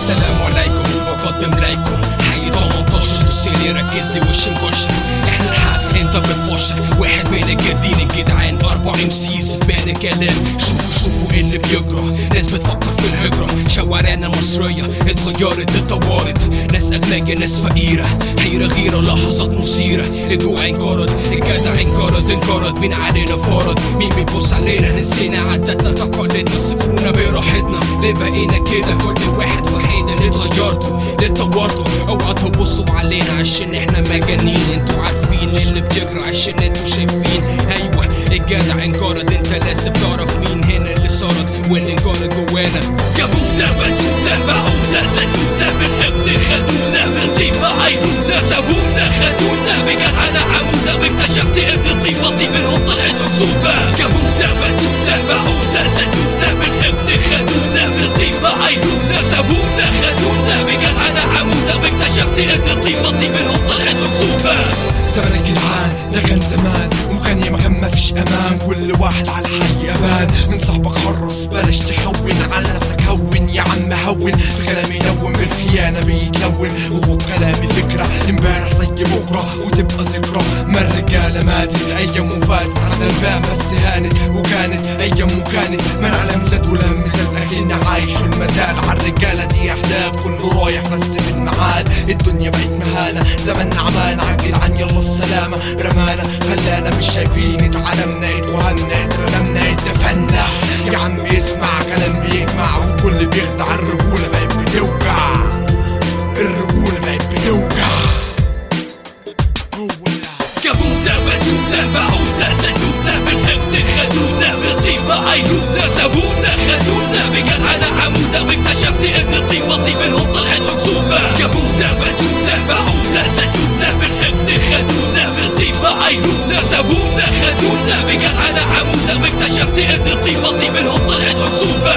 السلام عليكم بقدم ليكم حي 18 بص لي ركز لي وش مكشر احنا الحق انت بتفشر واحد من الجدين الجدعان اربع ام سيز بان كلام شوفوا شوفوا إيه اللي بيجرى ناس بتفكر في الهجرة شوارعنا المصرية اتغيرت اتطورت ناس اغنياء ناس فقيرة حيرة غيرة لحظات مثيرة الجوع انقرض الجدع انقرض انقرض مين علينا فرض مين بيبص علينا نسينا عاداتنا تقاليدنا سيبونا براحتنا ليه بقينا كده كل واحد في حيدة ليه اتغيرتوا ليه اتطورتوا اوعى تبصوا علينا عشان احنا مجانين انتوا عارفين اللي بتجرى عشان انتوا شايفين ايوه الجدع انقرض انت لازم تعرف مين هنا اللي صرد واللي انقرض جوانا جابونا بدونا باعونا زادونا بالحقد خدونا بالطيبة عايزونا سابونا خدونا بجدعنا عمونا واكتشفت ان الطيبة دي منهم طلعت مكسوبة جابونا بدونا باعونا زادونا بالحقد خدونا بالطيبة عايزونا سابونا خدونا بجدعنا عمونا واكتشفت ان الطيبة دي منهم طلعت مكسوبة زمن الجدعان ده كان زمان وكان يا مكان مفيش امان كل واحد على حي امان من صاحبك حرص بلاش تخون على نفسك هون يا عم هون في كلامي يلون بالخيانة بيتلون وخد كلامي فكرة امبارح زي بكرة وتبقى ذكرى ما الرجالة ماتت ايام وفاتت على الباب بس هانت وكانت ايام وكانت ما العالم زاد ولم زاد اكن عايش في المزاد على الرجالة دي احداث كله رايح بس في الميعاد الدنيا بقت مهانة زمن عمان عجل عن يلا السلامة رمانا خلانا مش شايفين اتعلمنا اتوهمنا اترمنا اتدفنا يا عم اسمع كلام بيجمع وكل بيخدع الرجولة بقت بتوجع الرجولة بقت بتوجع هو ده جابونا ودونا باعونا زادونا بالحقد خدونا بالطيبة عايزونا سابونا خدونا بجدعنا عمونا واكتشفت ان الطيبة دي منهم طلعت مكسوبة جابونا ودونا باعونا زادونا بالحقد خدونا بالطيبة عايزونا سابونا خدونا بجدعنا عمونا واكتشفت ان الطيبة دي منهم طلعت مكسوبة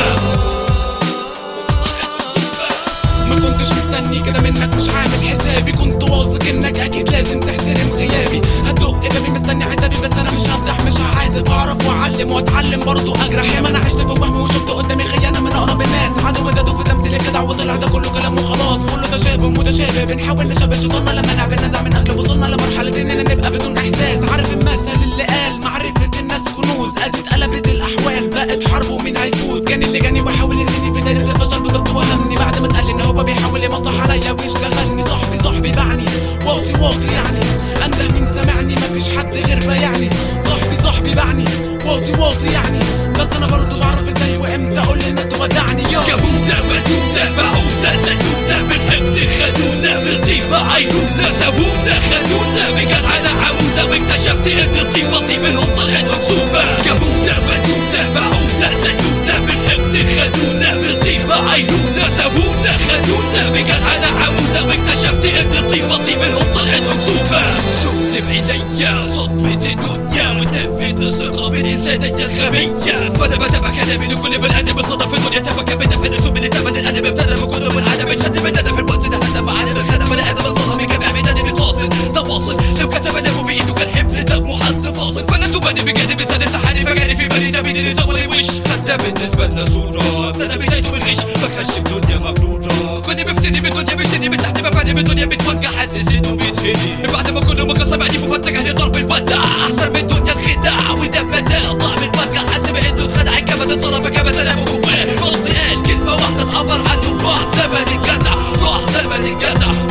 ما كنتش مستني كده منك مش عامل حسابي كنت واثق انك اكيد لازم تحترم غيابي هتدق بابي مستني عتابي بس انا مش هفتح مش هعاتب اعرف واعلم واتعلم برضو اجرح ياما انا عشت في وهم وشفت قدامي خيانه من اقرب الناس عدو زادوا في تمثيل الجدع وطلع ده كله كلام وخلاص كله تشابه متشابه بنحاول نشبه شيطاننا لما نعمل نزع من اجل وصلنا لمرحله اننا نبقى بدون احساس عارف المثل اللي قال معرفه الناس كنوز ادي اتقلبت الاحوال بقت حرب ومين هيفوز كان اللي جاني وحاول يرميني في تاريخ البشر بضبط وهمني بعد ما اتقال ان هو بيحاول يمصلح عليا ويشتغلني صاحبي صاحبي بعني واطي واطي يعني انده مين سامعني مفيش حد غير بيعني صاحبي صاحبي بعني واطي واطي يعني بس انا برضه بعرف ازاي وامتى اقول للناس تودعني يو جابونا ودونا باعونا زادونا بالحقد خدونا بالطيبة عايزونا سابونا خدونا بجدعنا عمونا واكتشفت ان الطيبة دي منهم طلعت مكسوبة جابونا ودونا باعونا زادونا بالحقد خدونا بالطيبة عايزونا سابونا خدونا بجدعنا عمونا واكتشفت ان الطيبة دي منهم طلعت مكسوبة شفت بعينيا صدمة الدنيا ونفيت الثقة بالإنسانية الغبية فأنا بتابع كلامي لكل بني آدم اتصدى في الدنيا تفكر بدا في نسوب اللي تمن القلب افترى من كل من عدم الشد من أنا في الوقت ده هدف عالم الخدم بني آدم الظلم كان من أنا بقاتل تواصل لو كتب له بإيده كان حمل دم حد فاصل فأنا تبني بجانب إنسان سحري فجاني في بني ده اللي زور الوش حتى بالنسبة لنا صورة ابتدى بدايته من غش فكرش في دنيا مغرورة كنت بفتني بالدنيا بشتني من تحت مفاني بالدنيا بتوجع حاسس انه بيتفني بعد ما كله ما قسم عيني ففتك عليه ضرب الودع احسن من الدنيا الخداع وده مدى ضاع من الوجع حاسب انه اتخدع كما تتصرف كما تنام جواه قصدي قال كلمة واحدة تعبر عنه راح زمن الجدع راح زمن الجدع